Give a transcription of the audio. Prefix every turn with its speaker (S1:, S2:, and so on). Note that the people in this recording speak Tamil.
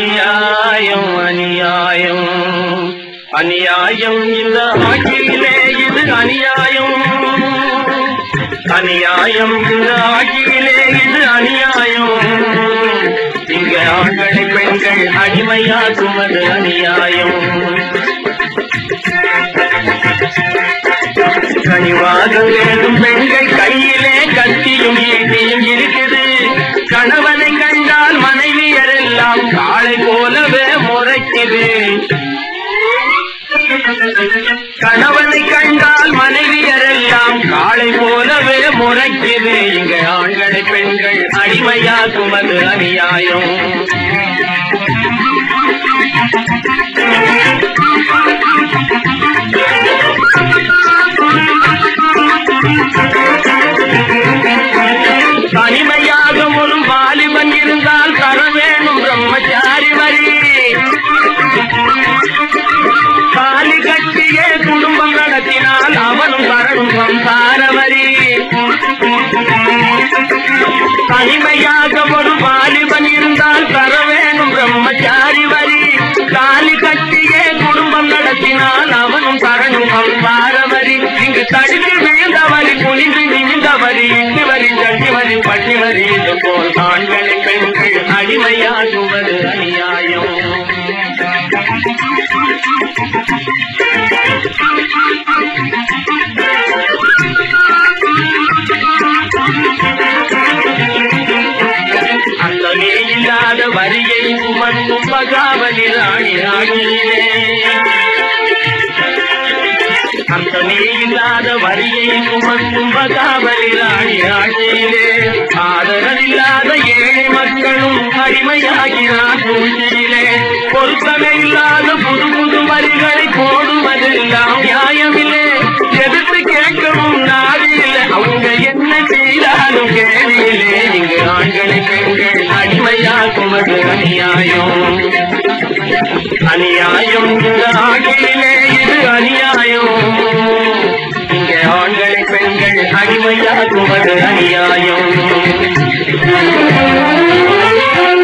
S1: அநியாயம் அநியாயம் அநியாயம் இந்த ஆட்சியிலே இது அநியாயம் அநியாயம் இந்த ஆட்சியிலே இது அநியாயம் இங்க ஆண்களை பெண்கள் அடிமையாக்குவது அநியாயம் கனிவாக வேண்டும் பெண்கள் கையிலே கத்தியும் ஈட்டியும் இருக்குது கணவனை கண்டால் மனைவியரெல்லாம் காளை போலவே முறைக்குது கணவனை கண்டால் மனைவியரெல்லாம் காளை போலவே முறைக்குது இங்க ஆண்களை பெண்கள் அடிமையாக்குவது அநியாயம் தனிமையாக ஒரு வாலிபன் இருந்தால் தர வேணும் பிரம்மச்சாரி வரி தாலி கட்டியே குடும்பம் நடத்தினால் அவனும் தரணும் சம்சார வரி தனிமையாக ஒரு வாலிபன் இருந்தால் தர வேணும் பிரம்மச்சாரி வரி தாலி கட்டியே குடும்பம் நடத்தினால் அவனும் தரணும் சம்சார வரி இங்கு தடுத்து விழுந்த வரி குனிந்து நிமிந்த வரி இட்டு வரி தட்டி வரி பட்டி வரி இது போல் ஆண்களை பெண்கள் அடிமையாகுவது அநியாயம் அந்த இல்லாத வரியை சுமக்கும் பகாவலி ராணி ராணியிலே அந்த இல்லாத வரியை சுமக்கும் பகாவலி ராணி ராணியிலே ஆதரவில்லாத ஏழை மக்களும் அடிமையாகிறார் சூழ்ச்சியிலே பொருத்தமே இல்லாத புது புது வரிகளை போடுவதெல்லாம் நியாயமில்லை எதிர்த்து கேட்கவும் நாதில்லை அவங்க என்ன செய்தாலும் கேள்வியிலே இங்கு ஆண்களை பெண்கள் அடிமையாக்குவது அநியாயம் அநியாயம் இந்த ஆட்சியிலே இது அநியாயம் இங்கே ஆண்களை பெண்கள் அடிமையாக்குவது அநியாயம்